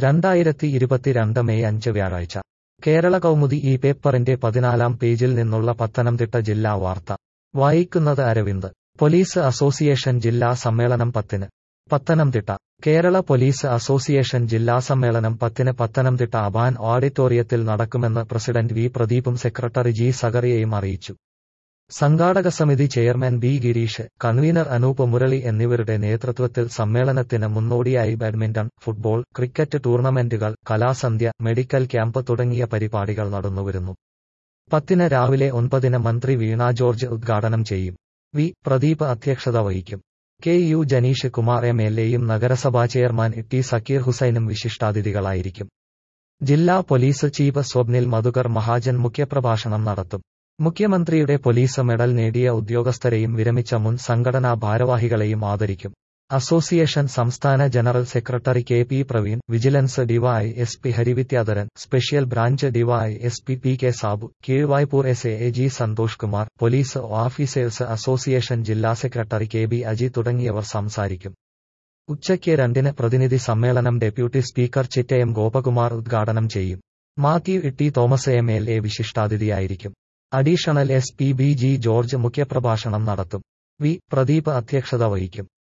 രണ്ടായിരത്തി ഇരുപത്തിരണ്ട് മെയ് അഞ്ച് വ്യാഴാഴ്ച കേരള കൗമുദി ഈ പേപ്പറിന്റെ പതിനാലാം പേജിൽ നിന്നുള്ള പത്തനംതിട്ട ജില്ലാ വാർത്ത വായിക്കുന്നത് അരവിന്ദ് പോലീസ് അസോസിയേഷൻ ജില്ലാ സമ്മേളനം പത്തിന് പത്തനംതിട്ട കേരള പോലീസ് അസോസിയേഷൻ ജില്ലാ സമ്മേളനം പത്തിന് പത്തനംതിട്ട അബാൻ ഓഡിറ്റോറിയത്തിൽ നടക്കുമെന്ന് പ്രസിഡന്റ് വി പ്രദീപും സെക്രട്ടറി ജി സഗറിയയും അറിയിച്ചു സംഘാടക സമിതി chairman B Girish convener Anoop Murali എന്നിവരുടെ നേതൃത്വത്തിൽ സമ്മേളനത്തിന് മുന്നോടിയായി ബാഡ്മിന്റൺ ഫുട്ബോൾ ക്രിക്കറ്റ് ടൂർണമെന്റുകൾ കലാസന്ധ്യ മെഡിക്കൽ ക്യാമ്പ് തുടങ്ങിയ പരിപാടികൾ നടന്നുവരുന്നു പത്തിന് രാവിലെ ഒൻപതിന് മന്ത്രി വീണ ജോർജ് ഉദ്ഘാടനം ചെയ്യും വി പ്രദീപ് അധ്യക്ഷത വഹിക്കും K U Janeesh Kumar M L എയും നഗരസഭാ ചെയർമാൻ ടി സക്കീർ ഹുസൈനും വിശിഷ്ടാതിഥികളായിരിക്കും ജില്ലാ പോലീസ് ചീഫ് സ്വപ്നിൽ മധുകർ മഹാജൻ മുഖ്യപ്രഭാഷണം നടത്തും മുഖ്യമന്ത്രിയുടെ പോലീസ് മെഡൽ നേടിയ ഉദ്യോഗസ്ഥരെയും വിരമിച്ച മുൻ സംഘടനാ ഭാരവാഹികളെയും ആദരിക്കും അസോസിയേഷൻ സംസ്ഥാന general secretary K P Praveen vigilance D Y S P Harividyadharan special branch D Y S P P K Sabu Keezhvaipur S A G Santhosh Kumar police officers association ജില്ലാ സെക്രട്ടറി കെ ബി അജി തുടങ്ങിയവർ സംസാരിക്കും ഉച്ചയ്ക്ക് രണ്ടിന് പ്രതിനിധി സമ്മേളനം ഡെപ്യൂട്ടി സ്പീക്കർ ചിറ്റയം ഗോപകുമാർ ഉദ്ഘാടനം ചെയ്യും Mathew Itty Thomas M L A വിശിഷ്ടാതിഥിയായിരിക്കും additional S P B G George മുഖ്യപ്രഭാഷണം നടത്തും വി പ്രദീപ് അധ്യക്ഷത വഹിക്കും